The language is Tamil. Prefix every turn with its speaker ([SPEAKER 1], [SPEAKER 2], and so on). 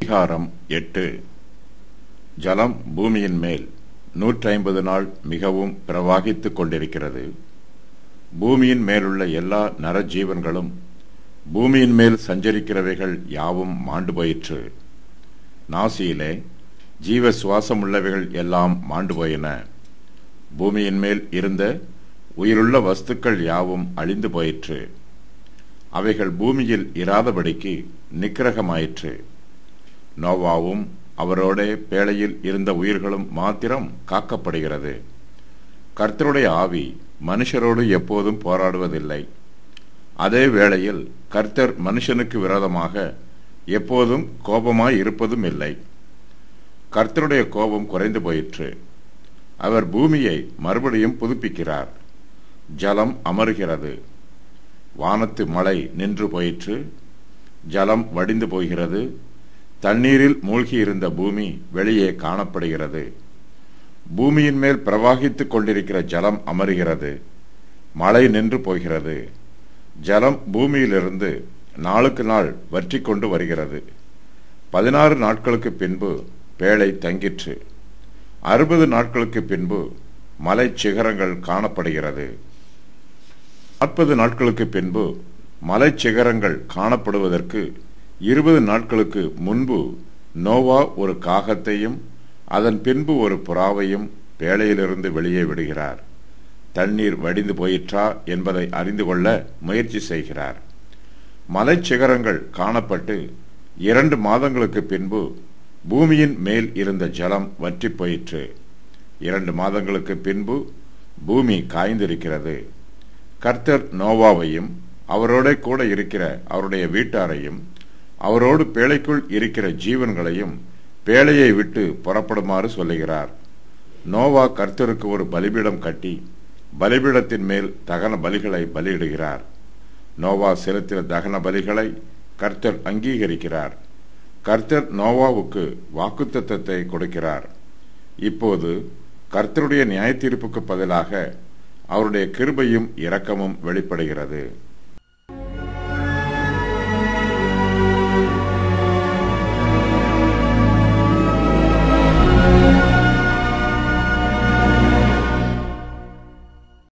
[SPEAKER 1] அதிகாரம் எட்டு ஜலம் பூமியின் மேல் நூற்றி ஐம்பது நாள் மிகவும் பிரவாகித்துக் கொண்டிருக்கிறது பூமியின் மேலுள்ள எல்லா நரஜீவன்களும் பூமியின் மேல் சஞ்சரிக்கிறவைகள் யாவும் மாண்டு போயிற்று நாசியிலே ஜீவ சுவாசம் உள்ளவைகள் எல்லாம் மாண்டு போயின பூமியின் மேல் இருந்த உயிருள்ள வஸ்துக்கள் யாவும் அழிந்து போயிற்று அவைகள் பூமியில் இராதபடிக்கு நிக்கிரகமாயிற்று நோவாவும் அவரோடே பேழையில் இருந்த உயிர்களும் மாத்திரம் காக்கப்படுகிறது கர்த்தருடைய ஆவி மனுஷரோடு எப்போதும் போராடுவதில்லை அதே வேளையில் கர்த்தர் மனுஷனுக்கு விரோதமாக எப்போதும் கோபமாய் இருப்பதும் இல்லை கர்த்தருடைய கோபம் குறைந்து போயிற்று அவர் பூமியை மறுபடியும் புதுப்பிக்கிறார் ஜலம் அமருகிறது வானத்து மழை நின்று போயிற்று ஜலம் வடிந்து போகிறது தண்ணீரில் மூழ்கியிருந்த பூமி வெளியே காணப்படுகிறது பூமியின் மேல் பிரவாகித்துக் கொண்டிருக்கிற ஜலம் அமருகிறது மழை நின்று போகிறது ஜலம் பூமியிலிருந்து நாளுக்கு நாள் வற்றி கொண்டு வருகிறது பதினாறு நாட்களுக்கு பின்பு பேழை தங்கிற்று அறுபது நாட்களுக்கு பின்பு மலை சிகரங்கள் காணப்படுகிறது நாற்பது நாட்களுக்கு பின்பு மலை சிகரங்கள் காணப்படுவதற்கு இருபது நாட்களுக்கு முன்பு நோவா ஒரு காகத்தையும் அதன் பின்பு ஒரு புறாவையும் பேழையிலிருந்து வெளியே விடுகிறார் தண்ணீர் வடிந்து போயிற்றா என்பதை அறிந்து கொள்ள முயற்சி செய்கிறார் மலைச்சிகரங்கள் காணப்பட்டு இரண்டு மாதங்களுக்கு பின்பு பூமியின் மேல் இருந்த ஜலம் வற்றி போயிற்று இரண்டு மாதங்களுக்கு பின்பு பூமி காய்ந்திருக்கிறது கர்த்தர் நோவாவையும் அவரோட கூட இருக்கிற அவருடைய வீட்டாரையும் அவரோடு பேழைக்குள் இருக்கிற ஜீவன்களையும் பேழையை விட்டு புறப்படுமாறு சொல்லுகிறார் நோவா கர்த்தருக்கு ஒரு பலிபீடம் கட்டி பலிபீடத்தின் மேல் தகன பலிகளை பலியிடுகிறார் நோவா செலுத்தின தகன பலிகளை கர்த்தர் அங்கீகரிக்கிறார் கர்த்தர் நோவாவுக்கு வாக்குத்தத்தத்தை கொடுக்கிறார் இப்போது கர்த்தருடைய நியாய தீர்ப்புக்கு பதிலாக அவருடைய கிருபையும் இரக்கமும் வெளிப்படுகிறது